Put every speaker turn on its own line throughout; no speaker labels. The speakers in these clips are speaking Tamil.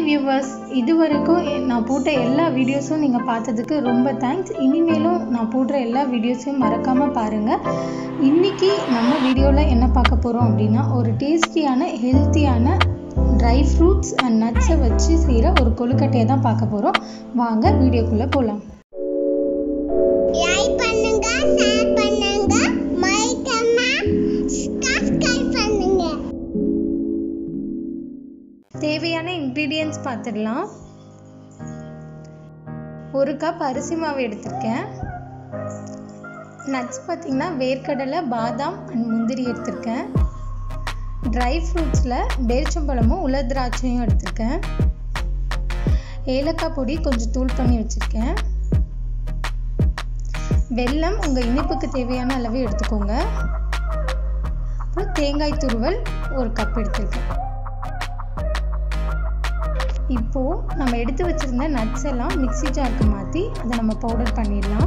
வியூவர்ஸ் இது வரைக்கும் நான் போட்ட எல்லா வீடியோஸும் நீங்கள் பார்த்ததுக்கு ரொம்ப தேங்க்ஸ் இனிமேலும் நான் போடுற எல்லா வீடியோஸையும் மறக்காமல் பாருங்கள் இன்றைக்கி நம்ம வீடியோவில் என்ன பார்க்க போகிறோம் அப்படின்னா ஒரு டேஸ்டியான ஹெல்த்தியான ட்ரை ஃப்ரூட்ஸ் அண்ட் நட்ஸை வச்சு செய்கிற ஒரு கொழுக்கட்டையை தான் பார்க்க போகிறோம் வாங்க வீடியோக்குள்ளே போகலாம்
லைக் பண்ணுங்க ஷேர் பண்ணுங்க மறக்காம சப்ஸ்கிரைப் பண்ணுங்க
தேவையான இன்க்ரீடியன்ட்ஸ் பார்த்துடலாம் ஒரு கப் அரிசி மாவு எடுத்திருக்கேன் நட்ஸ் பார்த்திங்கன்னா வேர்க்கடலை பாதாம் அண்ட் முந்திரி எடுத்திருக்கேன் ட்ரை ஃப்ரூட்ஸில் பேரிச்சம்பழமும் உலர் திராட்சையும் எடுத்திருக்கேன் ஏலக்காய் பொடி கொஞ்சம் தூள் பண்ணி வச்சுருக்கேன் வெல்லம் உங்கள் இனிப்புக்கு தேவையான அளவு எடுத்துக்கோங்க அப்புறம் தேங்காய் துருவல் ஒரு கப் எடுத்திருக்கேன் இப்போது நம்ம எடுத்து வச்சுருந்த நட்ஸ் எல்லாம் மிக்ஸி ஜாருக்கு மாற்றி அதை நம்ம பவுடர் பண்ணிடலாம்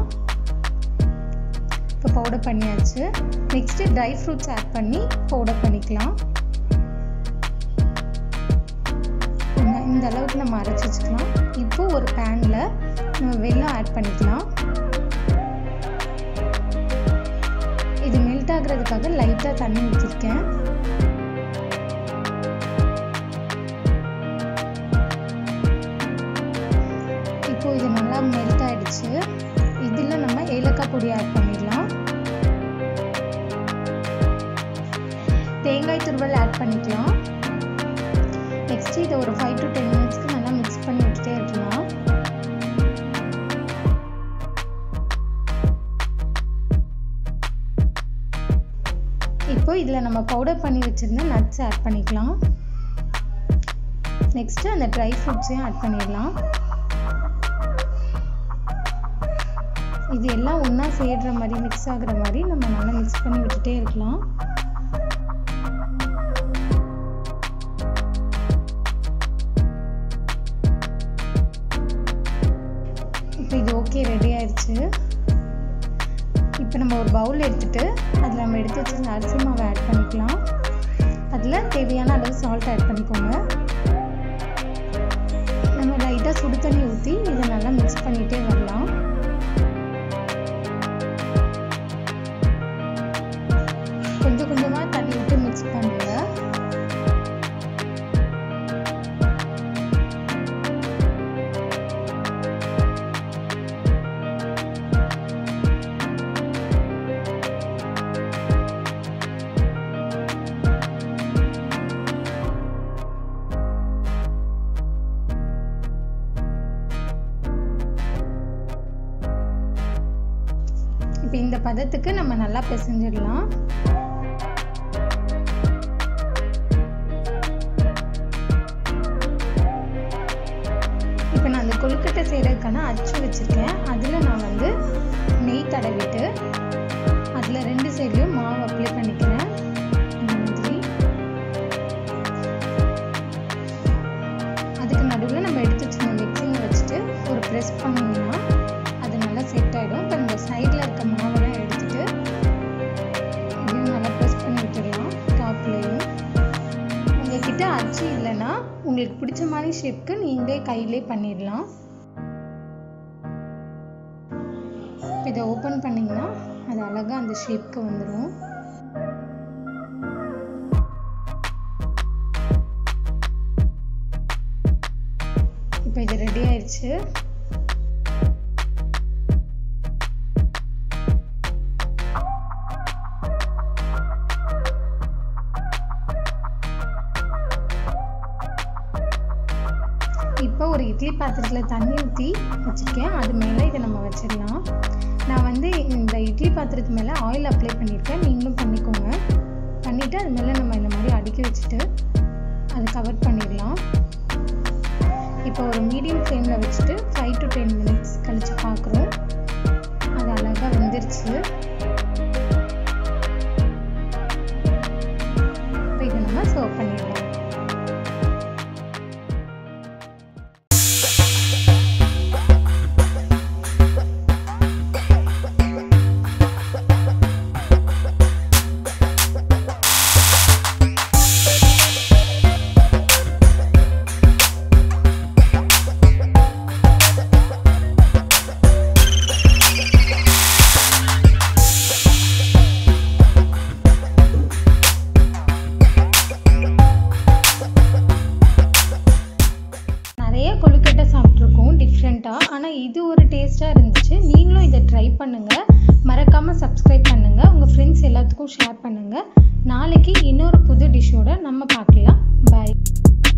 இப்போ பவுடர் பண்ணியாச்சு நெக்ஸ்ட்டு ட்ரை ஃப்ரூட்ஸ் ஆட் பண்ணி பவுடர் பண்ணிக்கலாம் இந்த- இந்த அளவுக்கு நம்ம அரைச்சி வச்சுக்கலாம் இப்போது ஒரு பேனில் நம்ம வெல்லம் ஆட் பண்ணிக்கலாம் இது மெல்ட் ஆகுறதுக்காக லைட்டாக தண்ணி ஊற்றிருக்கேன் இப்போ இது நல்லா மெல்ட் ஆயிடுச்சு இதில் நம்ம ஏலக்காய் பொடி ஆட் பண்ணிடலாம் தேங்காய் துருவல் ஆட் பண்ணிக்கலாம் நெக்ஸ்ட் இதை ஒரு ஃபைவ் டு டென் மினிட்ஸ்க்கு நல்லா மிக்ஸ் பண்ணி விட்டுட்டே இருக்கலாம் இப்போ இதில் நம்ம பவுடர் பண்ணி வச்சுருந்த நட்ஸ் ஆட் பண்ணிக்கலாம் நெக்ஸ்ட்டு அந்த ட்ரை ஃப்ரூட்ஸையும் ஆட் பண்ணிடலாம் இது எல்லாம் ஒன்றா சேர்கிற மாதிரி மிக்ஸ் ஆகுற மாதிரி நம்ம நல்லா மிக்ஸ் பண்ணி விட்டுட்டே இருக்கலாம் இப்போ இது ஓகே ரெடி ஆயிடுச்சு இப்போ நம்ம ஒரு பவுல் எடுத்துட்டு அதில் நம்ம எடுத்து வச்சிருந்த அரிசி மாவை ஆட் பண்ணிக்கலாம் அதில் தேவையான அளவு சால்ட் ஆட் பண்ணிக்கோங்க நம்ம லைட்டாக சுடு தண்ணி ஊற்றி இதை நல்லா மிக்ஸ் பண்ணிகிட்டே வரலாம் கொஞ்சம் கொஞ்சமாக தண்ணி விட்டு மிக்ஸ் பண்ணுங்க இப்போ இந்த பதத்துக்கு நம்ம நல்லா பிசைஞ்சிடலாம் இப்போ நான் அந்த கொழுக்கட்டை செய்கிறதுக்கான அச்சு வச்சுருக்கேன் அதில் நான் வந்து நெய் தடவிட்டு அதில் ரெண்டு சைட்லையும் மாவு அப்ளை பண்ணிக்கிறேன் இந்த மாதிரி அதுக்கு நடுவில் நம்ம எடுத்து வச்சிருந்த மிக்சிங்கை வச்சுட்டு ஒரு ப்ரெஸ் பண்ணிங்கன்னா அது நல்லா செட் ஆகிடும் இப்போ இந்த சைடில் இருக்க மாவெல்லாம் எடுத்துட்டு இதையும் நல்லா ப்ரெஸ் பண்ணி விட்டுடலாம் டாப்லேயும் உங்ககிட்ட அச்சு இல்லைன்னா உங்களுக்கு பிடிச்ச மாதிரி ஷேப்க்கு நீங்களே கையிலே பண்ணிடலாம் இப்போ இதை ஓப்பன் பண்ணிங்கன்னா அது அழகாக அந்த ஷேப்க்கு வந்துடும் இப்போ இது ரெடி ஆயிடுச்சு இப்போ ஒரு இட்லி பாத்திரத்தில் தண்ணி ஊற்றி வச்சுருக்கேன் அது மேலே இதை நம்ம வச்சிடலாம் நான் வந்து இந்த இட்லி பாத்திரத்து மேலே ஆயில் அப்ளை பண்ணியிருக்கேன் நீங்களும் பண்ணிக்கோங்க பண்ணிவிட்டு அது மேலே நம்ம இந்த மாதிரி அடுக்கி வச்சுட்டு அதை கவர் பண்ணிடலாம் இப்போ ஒரு மீடியம் ஃப்ளேமில் வச்சுட்டு ஃபைவ் டு டென் மினிட்ஸ் கழித்து பார்க்குறோம் அது அழகாக வெந்துருச்சு இப்போ இதை நம்ம சர்வ் பண்ணிடலாம் இது ஒரு டேஸ்ட்டாக இருந்துச்சு நீங்களும் இதை ட்ரை பண்ணுங்கள் மறக்காமல் சப்ஸ்கிரைப் பண்ணுங்கள் உங்கள் ஃப்ரெண்ட்ஸ் எல்லாத்துக்கும் ஷேர் பண்ணுங்கள் நாளைக்கு இன்னொரு புது டிஷ்ஷோட நம்ம பார்க்கலாம் பாய்